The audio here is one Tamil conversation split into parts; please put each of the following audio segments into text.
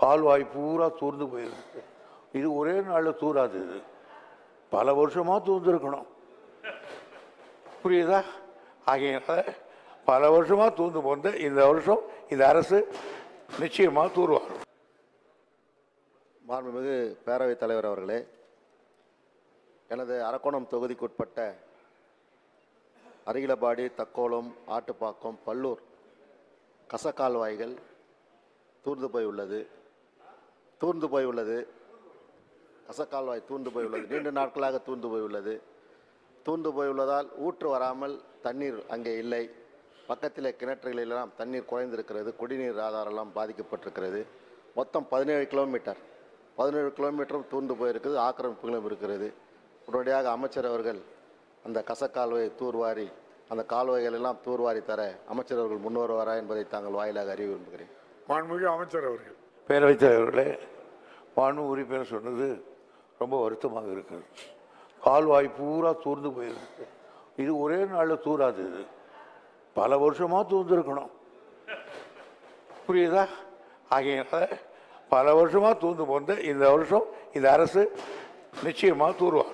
கால்வாய் பூரா தூர்ந்து போயிருக்கு இது ஒரே நாளில் தூராது இது பல வருஷமாக தூர்ந்துருக்கணும் புரியுதா ஆகையினால பல வருஷமாக தூர்ந்து போந்த இந்த வருஷம் இந்த அரசு நிச்சயமாக தூர்வார் மாண்புமிகு பேரவைத் தலைவர் அவர்களே எனது அரக்கோணம் தொகுதிக்குட்பட்ட அரிகிலபாடி தக்கோலம் ஆட்டுப்பாக்கம் பல்லூர் கசக்கால்வாய்கள் தூர்ந்து போய் உள்ளது தூர்ந்து போய் உள்ளது கசக்கால்வாய் தூர்ந்து போய் உள்ளது நீண்ட நாட்களாக தூர்ந்து போய் உள்ளது தூர்ந்து போய் உள்ளதால் ஊற்று வராமல் தண்ணீர் அங்கே இல்லை பக்கத்தில் கிணற்றுகளெல்லாம் தண்ணீர் குறைந்திருக்கிறது குடிநீர் ஆதாரம்லாம் பாதிக்கப்பட்டிருக்கிறது மொத்தம் பதினேழு கிலோமீட்டர் பதினேழு கிலோமீட்டரும் தூர்ந்து போயிருக்குது ஆக்கிரமிப்புகளும் இருக்கிறது உடனடியாக அமைச்சர் அவர்கள் அந்த கசக்கால்வாயை தூர்வாரி அந்த கால்வாய்கள் எல்லாம் தூர்வாரி தர அமைச்சர் அவர்கள் முன் வருவாரா என்பதை தாங்கள் வாயிலாக அறிய விரும்புகிறேன் மாண்புமிகு அமைச்சர் அவர்கள் பேரவைத் தலைவர்களே மாண்பு உறுப்பினர் சொன்னது ரொம்ப வருத்தமாக இருக்குது கால்வாய் பூரா தூர்ந்து போயிருக்கு இது ஒரே நாளில் தூராது இது பல வருஷமாக தூர்ந்துருக்கணும் புரியுதா ஆகையினால பல வருஷமாக தூர்ந்து போந்த இந்த வருஷம் இந்த அரசு நிச்சயமாக தூர்வார்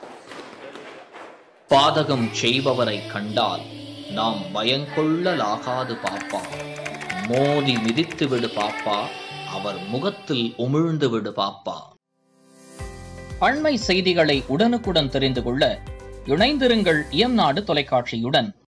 பாதகம் செய்பவரை கண்டால் நாம் பயங்கொள்ளலாகாது பாப்பா மோதி மிதித்து விடு பாப்பா அவர் முகத்தில் உமிழ்ந்து விடு பாப்பா அண்மை செய்திகளை உடனுக்குடன் தெரிந்து கொள்ள இணைந்திருங்கள் இயம்நாடு தொலைக்காட்சியுடன்